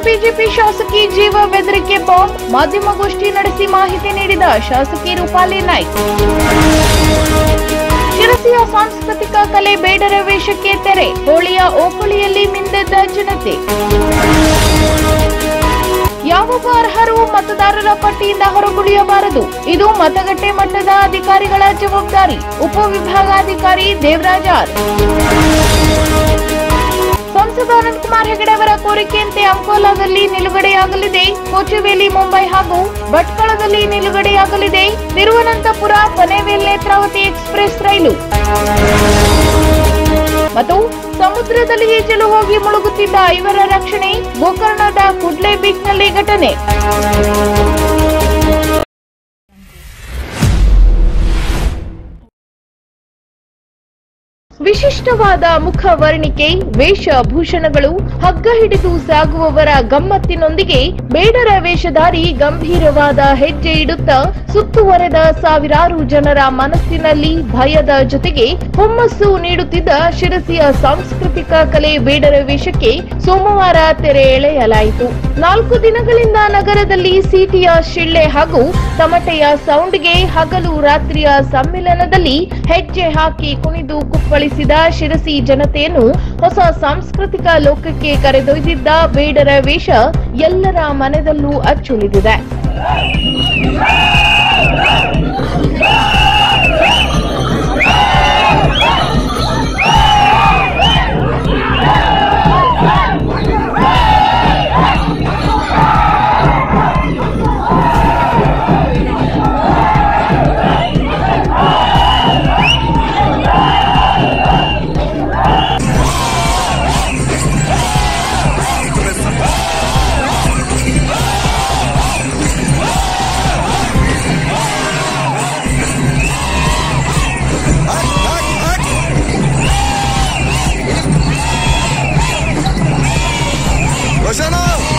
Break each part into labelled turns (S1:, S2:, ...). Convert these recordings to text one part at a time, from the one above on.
S1: BJP ಶಾಸಕಿ ಜೀವ ಬೆದರಿಕೆ ಬಾಂಬ್ ಮಾಧ್ಯಮಗೋಷ್ಠಿ ನಡೆಸಿ ಮಾಹಿತಿ ನೀಡಿದ ಶಾಸಕಿ ರೂಪಾಲಿ ನಾಯ್ಕ್ ಶಿರಸಿಯ ಸಾಂಸ್ಕೃತಿಕ ಕಲೆ ಬೇಡರ ವೇಷಕ್ಕೆ ತೆರೆ ಹೋಳಿಯ ಓಕುಳಿಯಲ್ಲಿ ಮಿಂದೆದ್ದ ಜನತೆ ಯಾವೊಬ್ಬ ಅರ್ಹರು ಮತದಾರರ ಪಟ್ಟಿಯಿಂದ ಹೊರಗುಳಿಯಬಾರದು ಇದು ಮತಗಟ್ಟೆ ಮಟ್ಟದ ಅಧಿಕಾರಿಗಳ ಜವಾಬ್ದಾರಿ ಉಪವಿಭಾಗಾಧಿಕಾರಿ ದೇವರಾಜ್ ಆರ್ ಸಂಸದ ಅನಂತಕುಮಾರ್ ಹೆಗಡೆ ಅವರ ಕೋರಿಕೆಯಂತೆ ಅಂಕೋಲಾದಲ್ಲಿ ನಿಲುಗಡೆಯಾಗಲಿದೆ ಕೊಚುವೇಲಿ ಮುಂಬೈ ಹಾಗೂ ಭಟ್ಕಳದಲ್ಲಿ ನಿಲುಗಡೆಯಾಗಲಿದೆ ತಿರುವನಂತಪುರ ಪನೇವೇಲ್ ನೇತ್ರಾವತಿ ಎಕ್ಸ್ಪ್ರೆಸ್ ರೈಲು ಮತ್ತು ಸಮುದ್ರದಲ್ಲಿ ಈಜಲು ಹೋಗಿ ಮುಳುಗುತ್ತಿದ್ದ ಐವರ ರಕ್ಷಣೆ ಗೋಕರ್ಣದ ಕುಡ್ಲೆ ಬೀಚ್ನಲ್ಲಿ ಘಟನೆ ವಿಶಿಷ್ಟವಾದ ಮುಖವರ್ಣಿಕೆ ವೇಷಭೂಷಣಗಳು ಹಗ್ಗ ಹಿಡಿದು ಸಾಗುವವರ ಗಮ್ಮತ್ತಿನೊಂದಿಗೆ ಬೇಡರ ವೇಷಧಾರಿ ಗಂಭೀರವಾದ ಹೆಜ್ಜೆ ಇಡುತ್ತಾ ಸುತ್ತುವರೆದ ಸಾವಿರಾರು ಜನರ ಮನಸ್ಸಿನಲ್ಲಿ ಭಯದ ಜೊತೆಗೆ ಹುಮ್ಮಸ್ಸು ನೀಡುತ್ತಿದ್ದ ಶಿರಸಿಯ ಸಾಂಸ್ಕೃತಿಕ ಕಲೆ ಬೇಡರ ವೇಷಕ್ಕೆ ಸೋಮವಾರ ತೆರೆ ಎಳೆಯಲಾಯಿತು ನಾಲ್ಕು ದಿನಗಳಿಂದ ನಗರದಲ್ಲಿ ಸೀಟಿಯ ಶಿಳ್ಳೆ ಹಾಗೂ ತಮಟೆಯ ಸೌಂಡ್ಗೆ ಹಗಲು ರಾತ್ರಿಯ ಸಮ್ಮಿಲನದಲ್ಲಿ ಹೆಜ್ಜೆ ಹಾಕಿ ಕುಣಿದು ಕುಪ್ಪಳಿಸಿದ ಶಿರಸಿ ಜನತೆಯನ್ನು ಹೊಸ ಸಾಂಸ್ಕೃತಿಕ ಲೋಕಕ್ಕೆ ಕರೆದೊಯ್ದಿದ್ದ ಬೇಡರ ವೇಷ ಎಲ್ಲರ ಮನದಲ್ಲೂ ಅಚ್ಚುಳಿದಿದೆ
S2: ರೋಷನ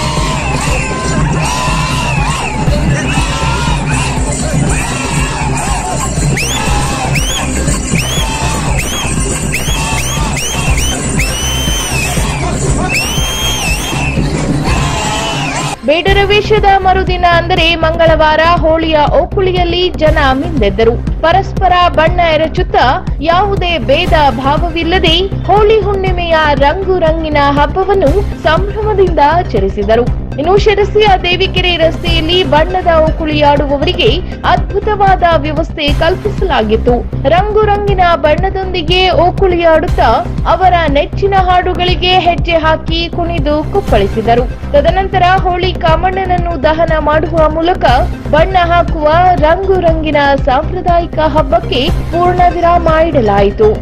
S1: ಬೇಡರ ವೇಷದ ಮರುದಿನ ಅಂದರೆ ಮಂಗಳವಾರ ಹೋಳಿಯ ಓಕುಳಿಯಲ್ಲಿ ಜನ ಮಿಂದೆದ್ದರು ಪರಸ್ಪರ ಬಣ್ಣ ಎರಚುತ್ತಾ ಯಾವುದೇ ಭೇದ ಭಾವವಿಲ್ಲದೆ ಹೋಳಿ ಹುಣ್ಣಿಮೆಯ ರಂಗು ರಂಗಿನ ಹಬ್ಬವನ್ನು ಸಂಭ್ರಮದಿಂದ ಆಚರಿಸಿದರು ಇನ್ನು ಶಿರಸಿಯ ದೇವಿಕೆರೆ ರಸ್ತೆಯಲ್ಲಿ ಬಣ್ಣದ ಓಕುಳಿಯಾಡುವವರಿಗೆ ಅದ್ಭುತವಾದ ವ್ಯವಸ್ಥೆ ಕಲ್ಪಿಸಲಾಗಿತ್ತು ರಂಗು ರಂಗಿನ ಬಣ್ಣದೊಂದಿಗೆ ಓಕುಳಿಯಾಡುತ್ತಾ ಅವರ ನೆಚ್ಚಿನ ಹಾಡುಗಳಿಗೆ ಹೆಜ್ಜೆ ಹಾಕಿ ಕುಣಿದು ಕುಪ್ಪಳಿಸಿದರು ತದನಂತರ ಹೋಳಿ ಕಾಮಣ್ಣನನ್ನು ದಹನ ಮಾಡುವ ಮೂಲಕ ಬಣ್ಣ ಹಾಕುವ ರಂಗು ರಂಗಿನ ಸಾಂಪ್ರದಾಯಿಕ ಹಬ್ಬಕ್ಕೆ ಪೂರ್ಣ ವಿರಾಮ ಇಡಲಾಯಿತು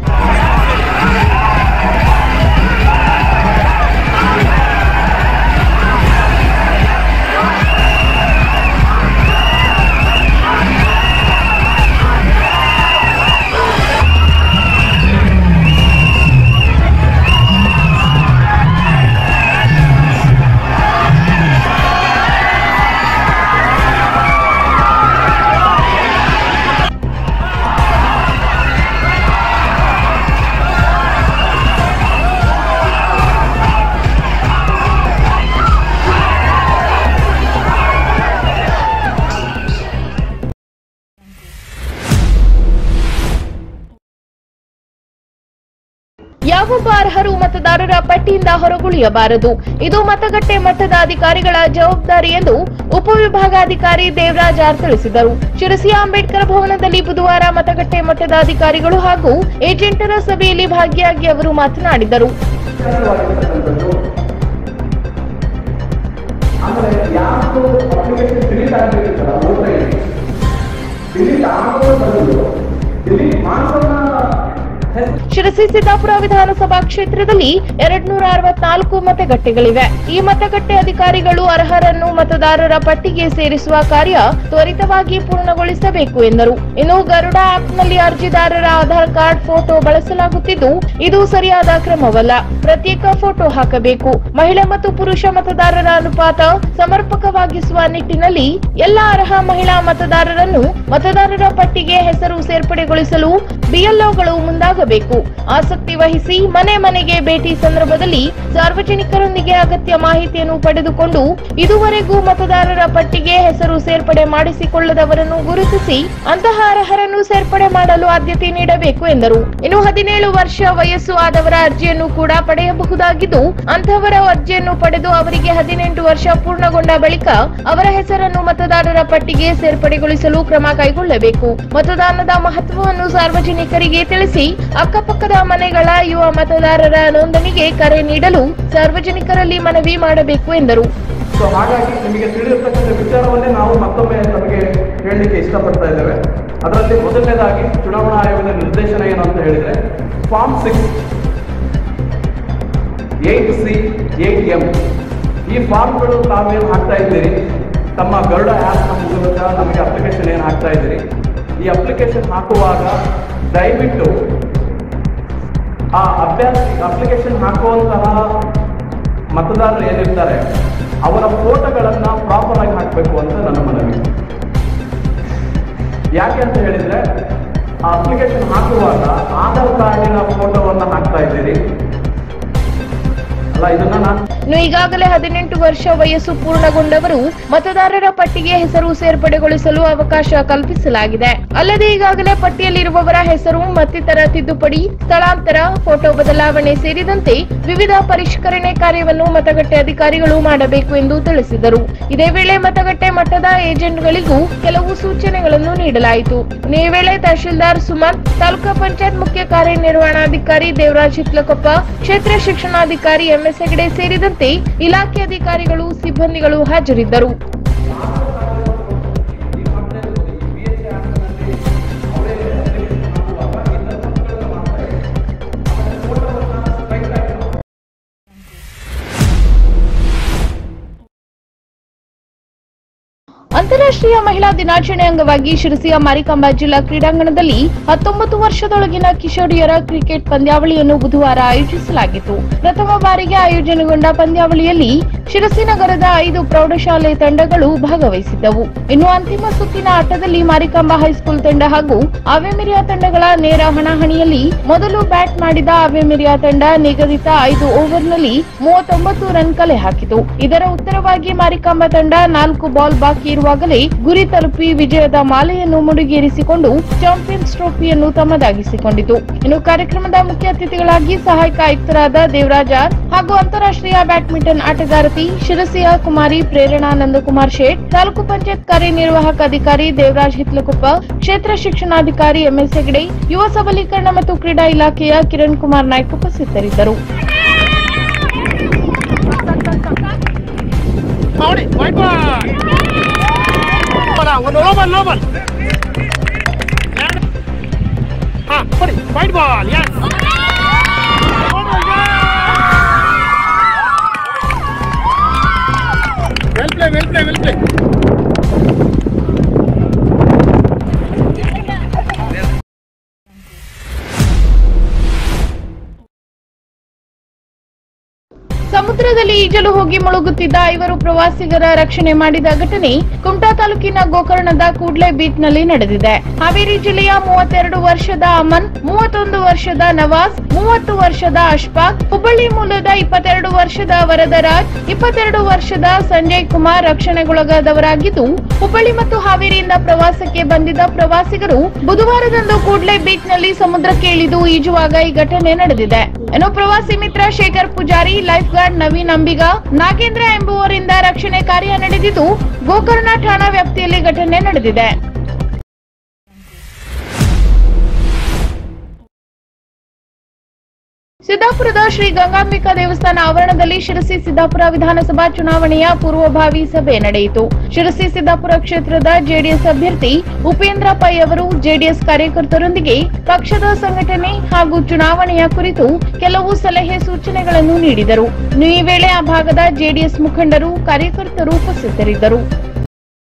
S1: ಯಾವೊಬ್ಬ ಅರ್ಹರು ಮತದಾರರ ಪಟ್ಟಿಯಿಂದ ಹೊರಗುಳಿಯಬಾರದು ಇದು ಮತಗಟ್ಟೆ ಮಟ್ಟದ ಅಧಿಕಾರಿಗಳ ಜವಾಬ್ದಾರಿ ಎಂದು ಉಪವಿಭಾಗಾಧಿಕಾರಿ ದೇವರಾಜ್ ಆರ್ ತಿಳಿಸಿದರು ಶಿರಸಿಯ ಅಂಬೇಡ್ಕರ್ ಭವನದಲ್ಲಿ ಬುಧವಾರ ಮತಗಟ್ಟೆ ಮಟ್ಟದ ಅಧಿಕಾರಿಗಳು ಹಾಗೂ ಏಜೆಂಟರ ಸಭೆಯಲ್ಲಿ ಭಾಗಿಯಾಗಿ ಅವರು ಮಾತನಾಡಿದರು
S3: ಆಮೇಲೆ ಯಾವುದು ಅಪ್ಲಿಕೇಶನ್ ಡಿಲೀಟ್ ಆಗಬೇಕಿತ್ತಲ್ಲ ಓಟರ್ ಡಿಲೀಟ್ ಆಗೋ ಬದಲು ಡಿಲೀಟ್ ಮಾಡಿಸೋಣ
S1: ಶಿರಸಿ ಸಿದ್ದಾಪುರ ವಿಧಾನಸಭಾ ಕ್ಷೇತ್ರದಲ್ಲಿ ಎರಡ್ನೂರ ಅರವತ್ನಾಲ್ಕು ಮತಗಟ್ಟೆಗಳಿವೆ ಈ ಮತಗಟ್ಟೆ ಅಧಿಕಾರಿಗಳು ಅರ್ಹರನ್ನು ಮತದಾರರ ಪಟ್ಟಿಗೆ ಸೇರಿಸುವ ಕಾರ್ಯ ತ್ವರಿತವಾಗಿ ಪೂರ್ಣಗೊಳಿಸಬೇಕು ಎಂದರು ಇನ್ನು ಗರುಡ ಆಪ್ನಲ್ಲಿ ಅರ್ಜಿದಾರರ ಆಧಾರ್ ಕಾರ್ಡ್ ಫೋಟೋ ಬಳಸಲಾಗುತ್ತಿದ್ದು ಇದು ಸರಿಯಾದ ಕ್ರಮವಲ್ಲ ಪ್ರತ್ಯೇಕ ಫೋಟೋ ಹಾಕಬೇಕು ಮಹಿಳಾ ಮತ್ತು ಪುರುಷ ಮತದಾರರ ಅನುಪಾತ ಸಮರ್ಪಕವಾಗಿಸುವ ನಿಟ್ಟಿನಲ್ಲಿ ಎಲ್ಲ ಅರ್ಹ ಮಹಿಳಾ ಮತದಾರರನ್ನು ಮತದಾರರ ಪಟ್ಟಿಗೆ ಹೆಸರು ಸೇರ್ಪಡೆಗೊಳಿಸಲು ಬಿಎಲ್ಒಗಳು ಮುಂದಾಗಬೇಕು ಆಗಬೇಕು ಆಸಕ್ತಿ ವಹಿಸಿ ಮನೆ ಮನೆಗೆ ಭೇಟಿ ಸಂದರ್ಭದಲ್ಲಿ ಸಾರ್ವಜನಿಕರೊಂದಿಗೆ ಅಗತ್ಯ ಮಾಹಿತಿಯನ್ನು ಪಡೆದುಕೊಂಡು ಇದುವರೆಗೂ ಮತದಾರರ ಪಟ್ಟಿಗೆ ಹೆಸರು ಸೇರ್ಪಡೆ ಮಾಡಿಸಿಕೊಳ್ಳದವರನ್ನು ಗುರುತಿಸಿ ಅಂತಹ ಅರ್ಹರನ್ನು ಸೇರ್ಪಡೆ ಮಾಡಲು ಆದ್ಯತೆ ನೀಡಬೇಕು ಎಂದರು ಇನ್ನು ಹದಿನೇಳು ವರ್ಷ ವಯಸ್ಸು ಆದವರ ಅರ್ಜಿಯನ್ನು ಕೂಡ ಪಡೆಯಬಹುದಾಗಿದ್ದು ಅಂತಹವರ ಅರ್ಜಿಯನ್ನು ಪಡೆದು ಅವರಿಗೆ ಹದಿನೆಂಟು ವರ್ಷ ಪೂರ್ಣಗೊಂಡ ಬಳಿಕ ಅವರ ಹೆಸರನ್ನು ಮತದಾರರ ಪಟ್ಟಿಗೆ ಸೇರ್ಪಡೆಗೊಳಿಸಲು ಕ್ರಮ ಕೈಗೊಳ್ಳಬೇಕು ಮತದಾನದ ಮಹತ್ವವನ್ನು ಸಾರ್ವಜನಿಕರಿಗೆ ತಿಳಿಸಿ ಅಕ್ಕಪಕ್ಕದ ಮನೆಗಳ ಯುವ ಮತದಾರರ ನೋಂದಣಿಗೆ ಕರೆ ನೀಡಲು ಸಾರ್ವಜನಿಕರಲ್ಲಿ ಮನವಿ ಮಾಡಬೇಕು ಎಂದರು
S3: ಸೊ ಹಾಗಾಗಿ ನಿಮಗೆ ತಿಳಿದಿರ್ತಕ್ಕಂಥ ವಿಚಾರವನ್ನೇ ನಾವು ಮತ್ತೊಮ್ಮೆ ನಮಗೆ ಹೇಳಲಿಕ್ಕೆ ಇಷ್ಟಪಡ್ತಾ ಇದ್ದೇವೆ ಅದರಲ್ಲಿ ಮೊದಲನೇದಾಗಿ ಚುನಾವಣಾ ಆಯೋಗದ ನಿರ್ದೇಶನ ಏನು ಅಂತ ಹೇಳಿದ್ರೆ form six eight C eight M ಈ ಫಾರ್ಮ್ಗಳು ತಾವೇನು ಹಾಕ್ತಾ ಇದ್ದೀರಿ ತಮ್ಮ ಗರುಡ ಆ್ಯಪ್ನ ಮೂಲಕ ನಮಗೆ ಅಪ್ಲಿಕೇಶನ್ ಏನು ಹಾಕ್ತಾ ಇದ್ದೀರಿ ಈ ಅಪ್ಲಿಕೇಶನ್ ಹಾಕುವಾಗ ದಯವಿಟ್ಟು ಆ ಅಭ್ಯಾಸ ಅಪ್ಲಿಕೇಶನ್ ಹಾಕುವಂತಹ ಮತದಾರರು ಏನಿರ್ತಾರೆ ಅವರ ಫೋಟೋಗಳನ್ನ ಪ್ರಾಪರ್ ಆಗಿ ಹಾಕಬೇಕು ಅಂತ ನನ್ನ ಮನವಿ ಯಾಕೆ ಅಂತ ಹೇಳಿದ್ರೆ ಆ ಅಪ್ಲಿಕೇಶನ್ ಹಾಕುವಾಗ ಆಧಾರ್ ಕಾರ್ಡಿನ ಫೋಟೋವನ್ನ ಹಾಕ್ತಾ ಇದ್ದೀರಿ ಅಲ್ಲ ಇದನ್ನ ನಾನು
S1: ಇನ್ನು ಈಗಾಗಲೇ ಹದಿನೆಂಟು ವರ್ಷ ವಯಸ್ಸು ಪೂರ್ಣಗೊಂಡವರು ಮತದಾರರ ಪಟ್ಟಿಗೆ ಹೆಸರು ಸೇರ್ಪಡೆಗೊಳಿಸಲು ಅವಕಾಶ ಕಲ್ಪಿಸಲಾಗಿದೆ ಅಲ್ಲದೆ ಈಗಾಗಲೇ ಪಟ್ಟಿಯಲ್ಲಿರುವವರ ಹೆಸರು ಮತ್ತಿತರ ತಿದ್ದುಪಡಿ ಸ್ಥಳಾಂತರ ಫೋಟೋ ಬದಲಾವಣೆ ಸೇರಿದಂತೆ ವಿವಿಧ ಪರಿಷ್ಕರಣೆ ಕಾರ್ಯವನ್ನು ಮತಗಟ್ಟೆ ಅಧಿಕಾರಿಗಳು ಮಾಡಬೇಕು ಎಂದು ತಿಳಿಸಿದರು ಇದೇ ವೇಳೆ ಮತಗಟ್ಟೆ ಮಟ್ಟದ ಏಜೆಂಟ್ಗಳಿಗೂ ಕೆಲವು ಸೂಚನೆಗಳನ್ನು ನೀಡಲಾಯಿತು ಇನ್ನು ಈ ವೇಳೆ ತಹಶೀಲ್ದಾರ್ ಸುಮಂತ್ ತಾಲೂಕಾ ಪಂಚಾಯತ್ ಮುಖ್ಯ ಕಾರ್ಯನಿರ್ವಹಣಾಧಿಕಾರಿ ದೇವರಾಜ್ ಹಿತ್ಲಕೊಪ್ಪ ಕ್ಷೇತ್ರ ಶಿಕ್ಷಣಾಧಿಕಾರಿ ಎಂಎಸ್ ಹೆಗಡೆ ಸೇರಿದಂತೆ ಇಲಾಖೆ ಅಧಿಕಾರಿಗಳು ಸಿಬ್ಬಂದಿಗಳು ಹಾಜರಿದ್ದರು ಅಂತಾರಾಷ್ಟ್ರೀಯ ಮಹಿಳಾ ದಿನಾಚರಣೆ ಅಂಗವಾಗಿ ಶಿರಸಿಯ ಮಾರಿಕಾಂಬಾ ಜಿಲ್ಲಾ ಕ್ರೀಡಾಂಗಣದಲ್ಲಿ ಹತ್ತೊಂಬತ್ತು ವರ್ಷದೊಳಗಿನ ಕಿಶೋರಿಯರ ಕ್ರಿಕೆಟ್ ಪಂದ್ಯಾವಳಿಯನ್ನು ಬುಧವಾರ ಆಯೋಜಿಸಲಾಗಿತ್ತು ಪ್ರಥಮ ಬಾರಿಗೆ ಆಯೋಜನೆಗೊಂಡ ಪಂದ್ಯಾವಳಿಯಲ್ಲಿ ಶಿರಸಿ ನಗರದ ಐದು ಪ್ರೌಢಶಾಲೆ ತಂಡಗಳು ಭಾಗವಹಿಸಿದ್ದವು ಇನ್ನು ಅಂತಿಮ ಸುತ್ತಿನ ಆಟದಲ್ಲಿ ಮಾರಿಕಾಂಬಾ ಹೈಸ್ಕೂಲ್ ತಂಡ ಹಾಗೂ ಆವೆಮಿರಿಯಾ ತಂಡಗಳ ನೇರ ಹಣಾಹಣಿಯಲ್ಲಿ ಮೊದಲು ಬ್ಯಾಟ್ ಮಾಡಿದ ಆವೆಮಿರಿಯಾ ತಂಡ ನಿಗದಿತ ಐದು ಓವರ್ನಲ್ಲಿ ಮೂವತ್ತೊಂಬತ್ತು ರನ್ ಕಲೆ ಹಾಕಿತು ಇದರ ಉತ್ತರವಾಗಿ ಮಾರಿಕಾಂಬಾ ತಂಡ ನಾಲ್ಕು ಬಾಲ್ ಬಾಕಿ ಇರುವಾಗಲೇ ಗುರಿ ತಲುಪಿ ವಿಜಯದ ಮಾಲೆಯನ್ನು ಮುಡಿಗೇರಿಸಿಕೊಂಡು ಚಾಂಪಿಯನ್ಸ್ ಟ್ರೋಫಿಯನ್ನು ತಮ್ಮದಾಗಿಸಿಕೊಂಡಿತು ಇನ್ನು ಕಾರ್ಯಕ್ರಮದ ಮುಖ್ಯ ಅತಿಥಿಗಳಾಗಿ ಸಹಾಯಕ ಆಯುಕ್ತರಾದ ದೇವರಾಜ್ ಆರ್ ಹಾಗೂ ಅಂತಾರಾಷ್ಟ್ರೀಯ ಬ್ಯಾಡ್ಮಿಂಟನ್ ಆಟಗಾರತಿ ಶಿರಸಿಯ ಕುಮಾರಿ ಪ್ರೇರಣಾ ನಂದಕುಮಾರ್ ಶೇಟ್ ತಾಲೂಕು ಪಂಚಾಯತ್ ಕಾರ್ಯನಿರ್ವಾಹಕ ಅಧಿಕಾರಿ ದೇವರಾಜ್ ಹಿತ್ಲಕೊಪ್ಪ ಕ್ಷೇತ್ರ ಶಿಕ್ಷಣಾಧಿಕಾರಿ ಎಂಎಸ್ ಹೆಗಡೆ ಯುವ ಸಬಲೀಕರಣ ಮತ್ತು ಕ್ರೀಡಾ ಇಲಾಖೆಯ ಕಿರಣ್ ಕುಮಾರ್ ನಾಯ್ಕ್ ಉಪಸ್ಥಿತರಿದ್ದರು
S2: Mauri, white ball. Para, ಒಂದು low ball, low ball. ಎರಡು. ಹಾ, ಕೊಡಿ, white ball, yes. Oh my God. Well play, well play, well play.
S1: ಸಮುದ್ರದಲ್ಲಿ ಈಜಲು ಹೋಗಿ ಮುಳುಗುತ್ತಿದ್ದ ಐವರು ಪ್ರವಾಸಿಗರ ರಕ್ಷಣೆ ಮಾಡಿದ ಘಟನೆ ಕುಮಟಾ ತಾಲೂಕಿನ ಗೋಕರ್ಣದ ಕೂಡ್ಲೆ ಬೀಚ್ನಲ್ಲಿ ನಡೆದಿದೆ ಹಾವೇರಿ ಜಿಲ್ಲೆಯ ಮೂವತ್ತೆರಡು ವರ್ಷದ ಅಮನ್ ಮೂವತ್ತೊಂದು ವರ್ಷದ ನವಾಜ್ ಮೂವತ್ತು ವರ್ಷದ ಅಶ್ಫಾಕ್ ಹುಬ್ಬಳ್ಳಿ ಮೂಲದ ಇಪ್ಪತ್ತೆರಡು ವರ್ಷದ ವರದರಾಜ್ ಇಪ್ಪತ್ತೆರಡು ವರ್ಷದ ಸಂಜಯ್ ಕುಮಾರ್ ರಕ್ಷಣೆಗೊಳಗಾದವರಾಗಿದ್ದು ಹುಬ್ಬಳ್ಳಿ ಮತ್ತು ಹಾವೇರಿಯಿಂದ ಪ್ರವಾಸಕ್ಕೆ ಬಂದಿದ್ದ ಪ್ರವಾಸಿಗರು ಬುಧವಾರದಂದು ಕೂಡ್ಲೆ ಬೀಚ್ನಲ್ಲಿ ಸಮುದ್ರಕ್ಕೆ ಇಳಿದು ಈಜುವಾಗ ಈ ಘಟನೆ ನಡೆದಿದೆ ಇನ್ನು ಪ್ರವಾಸಿ ಮಿತ್ರ ಶೇಖರ್ ಪೂಜಾರಿ ಲೈಫ್ ಗಾರ್ಡ್ ನವೀನ್ ಅಂಬಿಗ ನಾಗೇಂದ್ರ ಎಂಬುವರಿಂದ ರಕ್ಷಣೆ ಕಾರ್ಯ ನಡೆದಿದ್ದು ಗೋಕರ್ಣ ಠಾಣಾ ವ್ಯಾಪ್ತಿಯಲ್ಲಿ ಘಟನೆ ನಡೆದಿದೆ ಸಿದ್ದಾಪುರದ ಶ್ರೀ ಗಂಗಾಂಬಿಕಾ ದೇವಸ್ಥಾನ ಆವರಣದಲ್ಲಿ ಶಿರಸಿ ಸಿದ್ದಾಪುರ ವಿಧಾನಸಭಾ ಚುನಾವಣೆಯ ಪೂರ್ವಭಾವಿ ಸಭೆ ನಡೆಯಿತು ಶಿರಸಿ ಸಿದ್ದಾಪುರ ಕ್ಷೇತ್ರದ ಜೆಡಿಎಸ್ ಅಭ್ಯರ್ಥಿ ಉಪೇಂದ್ರ ಪೈ ಅವರು ಜೆಡಿಎಸ್ ಕಾರ್ಯಕರ್ತರೊಂದಿಗೆ ಪಕ್ಷದ ಸಂಘಟನೆ ಹಾಗೂ ಚುನಾವಣೆಯ ಕುರಿತು ಕೆಲವು ಸಲಹೆ ಸೂಚನೆಗಳನ್ನು ನೀಡಿದರು ಇನ್ನು ಈ ವೇಳೆ ಆ ಭಾಗದ ಜೆಡಿಎಸ್ ಮುಖಂಡರು ಕಾರ್ಯಕರ್ತರು ಉಪಸ್ಥಿತರಿದ್ದರು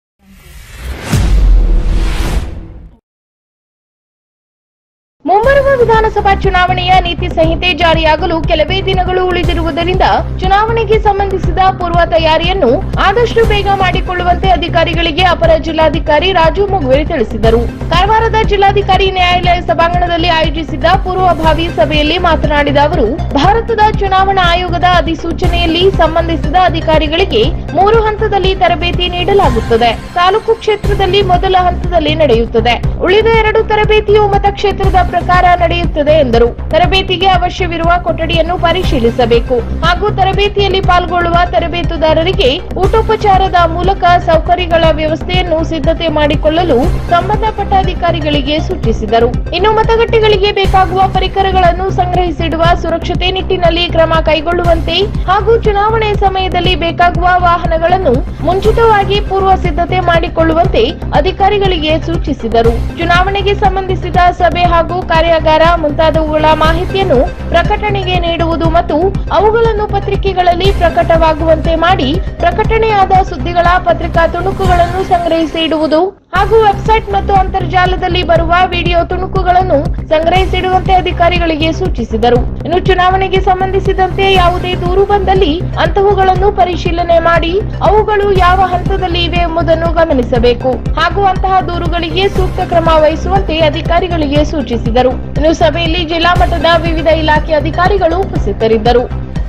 S1: ಮುಂಬರುವ ವಿಧಾನಸಭಾ ಚುನಾವಣೆಯ ನೀತಿ ಸಂಹಿತೆ ಜಾರಿಯಾಗಲು ಕೆಲವೇ ದಿನಗಳು ಉಳಿದಿರುವುದರಿಂದ ಚುನಾವಣೆಗೆ ಸಂಬಂಧಿಸಿದ ಪೂರ್ವ ತಯಾರಿಯನ್ನು ಆದಷ್ಟು ಬೇಗ ಮಾಡಿಕೊಳ್ಳುವಂತೆ ಅಧಿಕಾರಿಗಳಿಗೆ ಅಪರ ಜಿಲ್ಲಾಧಿಕಾರಿ ರಾಜು ಮುಗುವೇರಿ ತಿಳಿಸಿದರು ಕಾರವಾರದ ಜಿಲ್ಲಾಧಿಕಾರಿ ನ್ಯಾಯಾಲಯ ಸಭಾಂಗಣದಲ್ಲಿ ಆಯೋಜಿಸಿದ್ದ ಪೂರ್ವಭಾವಿ ಸಭೆಯಲ್ಲಿ ಮಾತನಾಡಿದ ಅವರು ಭಾರತದ ಚುನಾವಣಾ ಆಯೋಗದ ಅಧಿಸೂಚನೆಯಲ್ಲಿ ಸಂಬಂಧಿಸಿದ ಅಧಿಕಾರಿಗಳಿಗೆ ಮೂರು ಹಂತದಲ್ಲಿ ತರಬೇತಿ ನೀಡಲಾಗುತ್ತದೆ ತಾಲೂಕು ಕ್ಷೇತ್ರದಲ್ಲಿ ಮೊದಲ ಹಂತದಲ್ಲಿ ನಡೆಯುತ್ತದೆ ಉಳಿದ ಎರಡು ತರಬೇತಿಯು ಮತಕ್ಷೇತ್ರದ ಪ್ರಕಾರ ನಡೆಯುತ್ತದೆ ಎಂದರು ತರಬೇತಿಗೆ ಅವಶ್ಯವಿರುವ ಕೊಠಡಿಯನ್ನು ಪರಿಶೀಲಿಸಬೇಕು ಹಾಗೂ ತರಬೇತಿಯಲ್ಲಿ ಪಾಲ್ಗೊಳ್ಳುವ ತರಬೇತುದಾರರಿಗೆ ಊಟೋಪಚಾರದ ಮೂಲಕ ಸೌಕರ್ಯಗಳ ವ್ಯವಸ್ಥೆಯನ್ನು ಸಿದ್ಧತೆ ಮಾಡಿಕೊಳ್ಳಲು ಸಂಬಂಧಪಟ್ಟ ಅಧಿಕಾರಿಗಳಿಗೆ ಸೂಚಿಸಿದರು ಇನ್ನು ಮತಗಟ್ಟೆಗಳಿಗೆ ಬೇಕಾಗುವ ಪರಿಕರಗಳನ್ನು ಸಂಗ್ರಹಿಸಿಡುವ ಸುರಕ್ಷತೆ ನಿಟ್ಟಿನಲ್ಲಿ ಕ್ರಮ ಕೈಗೊಳ್ಳುವಂತೆ ಹಾಗೂ ಚುನಾವಣೆ ಸಮಯದಲ್ಲಿ ಬೇಕಾಗುವ ವಾಹನಗಳನ್ನು ಮುಂಚಿತವಾಗಿ ಪೂರ್ವ ಸಿದ್ಧತೆ ಮಾಡಿಕೊಳ್ಳುವಂತೆ ಅಧಿಕಾರಿಗಳಿಗೆ ಸೂಚಿಸಿದರು ಚುನಾವಣೆಗೆ ಸಂಬಂಧಿಸಿದ ಸಭೆ ಹಾಗೂ ಕಾರ್ಯಾಗಾರ ಮುಂತಾದವುಗಳ ಮಾಹಿತಿಯನ್ನು ಪ್ರಕಟಣೆಗೆ ನೀಡುವುದು ಮತ್ತು ಅವುಗಳನ್ನು ಪತ್ರಿಕೆಗಳಲ್ಲಿ ಪ್ರಕಟವಾಗುವಂತೆ ಮಾಡಿ ಪ್ರಕಟಣೆಯಾದ ಸುದ್ದಿಗಳ ಪತ್ರಿಕಾ ತುಣುಕುಗಳನ್ನು ಸಂಗ್ರಹಿಸಿ ಇಡುವುದು ಹಾಗೂ ವೆಬ್ಸೈಟ್ ಮತ್ತು ಅಂತರ್ಜಾಲದಲ್ಲಿ ಬರುವ ವಿಡಿಯೋ ತುಣುಕುಗಳನ್ನು ಸಂಗ್ರಹಿಸಿಡುವಂತೆ ಅಧಿಕಾರಿಗಳಿಗೆ ಸೂಚಿಸಿದರು ಇನ್ನು ಚುನಾವಣೆಗೆ ಸಂಬಂಧಿಸಿದಂತೆ ಯಾವುದೇ ದೂರು ಬಂದಲ್ಲಿ ಅಂತಹವುಗಳನ್ನು ಪರಿಶೀಲನೆ ಮಾಡಿ ಅವುಗಳು ಯಾವ ಹಂತದಲ್ಲಿ ಇವೆ ಎಂಬುದನ್ನು ಗಮನಿಸಬೇಕು ಹಾಗೂ ಅಂತಹ ದೂರುಗಳಿಗೆ ಸೂಕ್ತ ಕ್ರಮ ವಹಿಸುವಂತೆ ಅಧಿಕಾರಿಗಳಿಗೆ ಸೂಚಿಸಿದರು ಇನ್ನು ಸಭೆಯಲ್ಲಿ ಜಿಲ್ಲಾ ಮಟ್ಟದ ವಿವಿಧ ಇಲಾಖೆ ಅಧಿಕಾರಿಗಳು ಉಪಸ್ಥಿತರಿದ್ದರು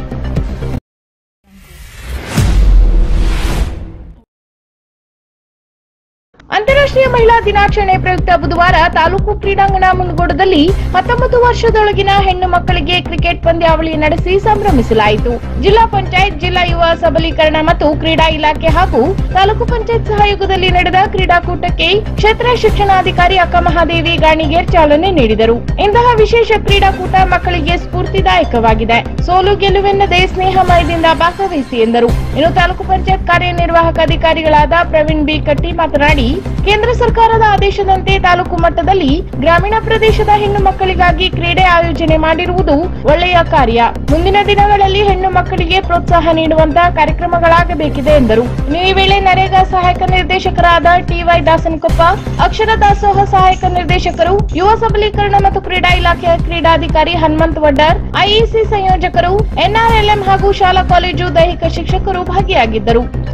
S1: ಅಂತಾರಾಷ್ಟ್ರೀಯ ಮಹಿಳಾ ದಿನಾಚರಣೆ ಪ್ರಯುಕ್ತ ಬುಧವಾರ ತಾಲೂಕು ಕ್ರೀಡಾಂಗಣ ಮುಂಡಗೋಡದಲ್ಲಿ ಹತ್ತೊಂಬತ್ತು ವರ್ಷದೊಳಗಿನ ಹೆಣ್ಣು ಮಕ್ಕಳಿಗೆ ಕ್ರಿಕೆಟ್ ಪಂದ್ಯಾವಳಿ ನಡೆಸಿ ಸಂಭ್ರಮಿಸಲಾಯಿತು ಜಿಲ್ಲಾ ಪಂಚಾಯತ್ ಜಿಲ್ಲಾ ಯುವ ಸಬಲೀಕರಣ ಮತ್ತು ಕ್ರೀಡಾ ಇಲಾಖೆ ಹಾಗೂ ತಾಲೂಕು ಪಂಚಾಯತ್ ಸಹಯೋಗದಲ್ಲಿ ನಡೆದ ಕ್ರೀಡಾಕೂಟಕ್ಕೆ ಕ್ಷೇತ್ರ ಶಿಕ್ಷಣಾಧಿಕಾರಿ ಅಕ್ಕ ಮಹಾದೇವಿ ಗಾಣಿಗೇರ್ ಚಾಲನೆ ನೀಡಿದರು ಇಂತಹ ವಿಶೇಷ ಕ್ರೀಡಾಕೂಟ ಮಕ್ಕಳಿಗೆ ಸ್ಫೂರ್ತಿದಾಯಕವಾಗಿದೆ ಸೋಲು ಗೆಲುವೆನ್ನದೇ ಸ್ನೇಹಮಯದಿಂದ ಭಾಗವಹಿಸಿ ಎಂದರು ಇನ್ನು ತಾಲೂಕು ಪಂಚಾಯತ್ ಕಾರ್ಯನಿರ್ವಾಹಕ ಅಧಿಕಾರಿಗಳಾದ ಪ್ರವೀಣ್ ಬಿ ಕಟ್ಟಿ ಮಾತನಾಡಿ ಕೇಂದ್ರ ಸರ್ಕಾರದ ಆದೇಶದಂತೆ ತಾಲೂಕು ಮಟ್ಟದಲ್ಲಿ ಗ್ರಾಮೀಣ ಪ್ರದೇಶದ ಹೆಣ್ಣು ಮಕ್ಕಳಿಗಾಗಿ ಕ್ರೀಡೆ ಆಯೋಜನೆ ಮಾಡಿರುವುದು ಒಳ್ಳೆಯ ಕಾರ್ಯ ಮುಂದಿನ ದಿನಗಳಲ್ಲಿ ಹೆಣ್ಣು ಮಕ್ಕಳಿಗೆ ಪ್ರೋತ್ಸಾಹ ನೀಡುವಂತಹ ಕಾರ್ಯಕ್ರಮಗಳಾಗಬೇಕಿದೆ ಎಂದರು ಇನ್ನು ಈ ವೇಳೆ ನರೇಗಾ ಸಹಾಯಕ ನಿರ್ದೇಶಕರಾದ ಟಿವೈ ದಾಸನಕೊಪ್ಪ ಅಕ್ಷರ ದಾಸೋಹ ಸಹಾಯಕ ನಿರ್ದೇಶಕರು ಯುವ ಸಬಲೀಕರಣ ಮತ್ತು ಕ್ರೀಡಾ ಇಲಾಖೆಯ ಕ್ರೀಡಾಧಿಕಾರಿ ಹನುಮಂತ್ ವಡ್ಡರ್ ಐಇಸಿ ಸಂಯೋಜಕರು ಎನ್ಆರ್ಎಲ್ಎಂ ಹಾಗೂ ಶಾಲಾ ಕಾಲೇಜು ದೈಹಿಕ ಶಿಕ್ಷಕರು ಭಾಗಿಯಾಗಿದ್ದರು